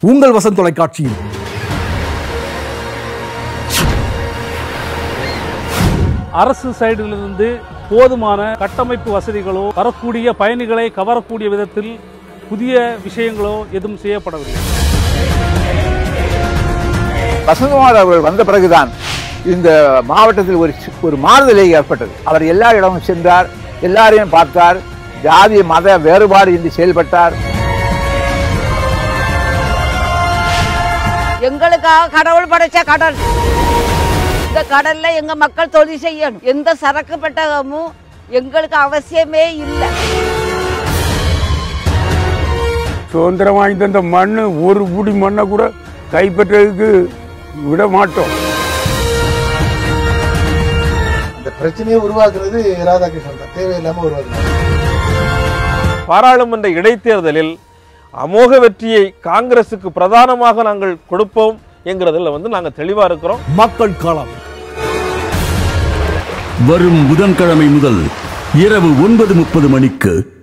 உங்கள் வசந்த் தொலைக்காட்சியில் அரசு சைடிலிருந்து போதுமான கட்டமைப்பு வசதிகளோ வரக்கூடிய பயணிகளை கவரக்கூடிய விதத்தில் புதிய விஷயங்களோ எதுவும் செய்யப்படவில்லை வசந்தகுமார் அவர்கள் வந்த பிறகுதான் இந்த மாவட்டத்தில் ஒரு சி- ஒரு மாறுதலே ஏற்பட்டது அவர் எல்லா இடமும் சென்றார் எல்லாரையும் பார்த்தார் ஜாதி மத வேறுபாடு இன்றி செயல்பட்டார் எங்களுக்காக கடவுள் படைச்ச கடல் இந்த கடல்ல எங்க மக்கள் தொழில் செய்யணும் எந்த சரக்கு பெட்டகமும் எங்களுக்கு அவசியமே இல்லை சுதந்திரம் வாங்கி தந்த மண் ஒரு புடி மண்ணை கூட கைப்பற்றதுக்கு விட மாட்டோம் இந்த பிரச்சனையை உருவாக்குறது ராதாகிருஷ்ணன் தான் தேவையில்லாம உருவாக்குறாங்க பாராளுமன்ற இடைத்தேர்தலில் அமோக வெற்றியை காங்கிரசுக்கு பிரதானமாக நாங்கள் கொடுப்போம் என்கிறதுல வந்து நாங்கள் தெளிவாக இருக்கிறோம் மக்கள் களம் வரும் புதன்கிழமை முதல் இரவு ஒன்பது முப்பது மணிக்கு